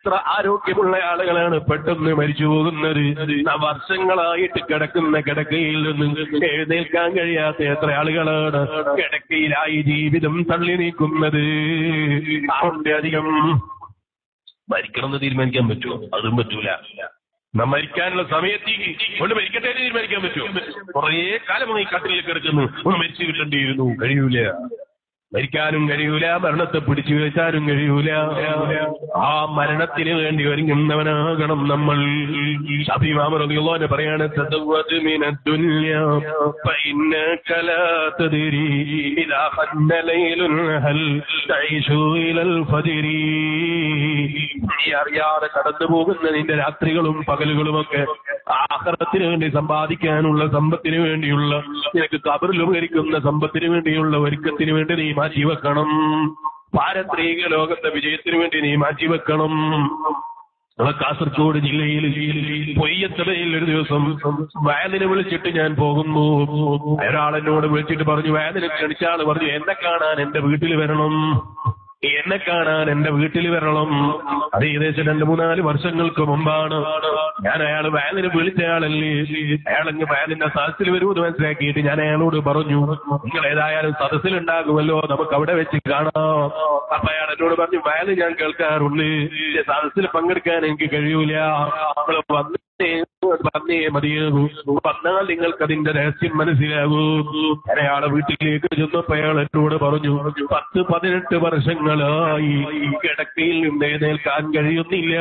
എത്ര ആരോഗ്യമുള്ള ആളുകളാണ് പെട്ടെന്ന് മരിച്ചു പോകുന്നത് ആ വർഷങ്ങളായിട്ട് കിടക്കുന്ന കിടക്കയിൽ നിന്ന് എഴുന്നേൽക്കാൻ കഴിയാത്ത എത്ര ആളുകളാണ് കിടക്കയിലായി ജീവിതം തള്ളി നീക്കുന്നത് അതുകൊണ്ട് അധികം മരിക്കണമെന്ന് തീരുമാനിക്കാൻ പറ്റുമോ അതും പറ്റൂല നാം മരിക്കാനുള്ള സമയത്തേക്ക് കൊണ്ട് മരിക്കട്ടെ എന്ന് തീരുമാനിക്കാൻ പറ്റുമോ കുറേ കാലമായി കട്ടിലിൽ കിടക്കുന്നു ഒന്ന് മരിച്ചു കിട്ടേണ്ടിയിരുന്നു കഴിയൂല മരിക്കാനും കഴിയൂല മരണത്തെ പിടിച്ചു വെച്ചാലും കഴിയൂല ആ മരണത്തിന് വേണ്ടി ഒരുങ്ങുന്നവനാകണം നമ്മൾ ഷഫീമാമറിയുള്ളവനെ പറയാണ് തദവ്വദ് മിന ദുനിയ فإنك لا تدري إذا خن ليل هل تعيش إلى الفجر നീ അറിയാതെ കടന്നു പോകുന്ന നിന്റെ രാത്രികളും പകലുകളുമൊക്കെ ആഹ്റത്തിന് വേണ്ടി സമ്പാദിക്കാനുള്ള സമ്പത്തിന് വേണ്ടിയുള്ള നിനക്ക് കബറിൽ ഉപകരിക്കുന്ന സമ്പത്തിന് വേണ്ടിയുള്ള ഒരുക്കത്തിന് വേണ്ടി നീ മാറ്റിവെക്കണം പാരത്രിക ലോകത്തെ വിജയത്തിന് വേണ്ടി നീ മാറ്റിവെക്കണം നമ്മളെ കാസർഗോഡ് ജില്ലയിൽ പൊയ്യത്തലയിൽ ഒരു ദിവസം വയലിനെ വിളിച്ചിട്ട് ഞാൻ പോകുന്നു ഒരാളെന്നോട് വിളിച്ചിട്ട് പറഞ്ഞു വയലിനെ ക്ഷണിച്ച ആള് പറഞ്ഞു എന്നെ കാണാൻ എന്റെ വീട്ടിൽ വരണം എന്നെ കാണാൻ എന്റെ വീട്ടിൽ വരണം അത് ഏകദേശം രണ്ട് മൂന്നാല് വർഷങ്ങൾക്ക് മുമ്പാണ് ഞാൻ അയാൾ വാനിന് വിളിച്ച ആളല്ലേ അയാളങ്ങ് വാനിന്റെ സദസ്സിൽ വരുമെന്ന് മനസ്സിലാക്കിയിട്ട് ഞാൻ അയാളോട് പറഞ്ഞു നിങ്ങൾ ഏതായാലും സദസ്സിലുണ്ടാകുമല്ലോ നമുക്ക് അവിടെ വെച്ച് കാണാം അപ്പൊ അയാൾ എന്നോട് പറഞ്ഞു വാന് ഞാൻ കേൾക്കാറുണ്ട് സദസ്സിൽ പങ്കെടുക്കാൻ എനിക്ക് കഴിയൂല നമ്മൾ വന്നേ വന്നേ മതിയാകൂ വന്നാൽ നിങ്ങൾക്ക് അതിന്റെ രഹസ്യം മനസ്സിലാകൂ ഞാൻ അയാളെ വീട്ടിലേക്ക് ചെന്നപ്പോ അയാൾ എന്നോട് പറഞ്ഞു പത്ത് പതിനെട്ട് വർഷങ്ങളായി കിടക്കയിൽ നിന്ന് എഴുന്നേൽക്കാൻ കഴിയുന്നില്ല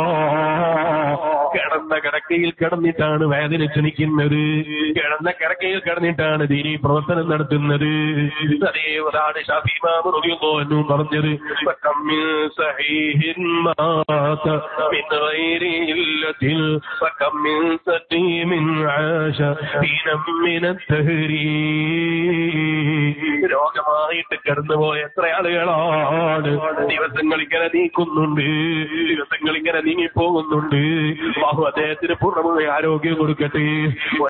കിടന്ന കിടക്കയിൽ കിടന്നിട്ടാണ് വേദന ക്ഷണിക്കുന്നത് കിടന്ന കിടക്കയിൽ കിടന്നിട്ടാണ് ദീനി പ്രവർത്തനം നടത്തുന്നത് അതേ അതാണ് ഷഫീമാറിയുമോ എന്നും പറഞ്ഞത് فكم من صحيح مات من غير علة وكم من سقيم عاش حينا من الدهر രോഗമായിട്ട് കടന്നുപോയ എത്ര ആളുകളാണ് ദിവസങ്ങൾ ഇങ്ങനെ നീക്കുന്നുണ്ട് ദിവസങ്ങൾ ഇങ്ങനെ നീങ്ങിപ്പോകുന്നുണ്ട് ബാഹു അദ്ദേഹത്തിന് പൂർണ്ണമായ ആരോഗ്യം കൊടുക്കട്ടെ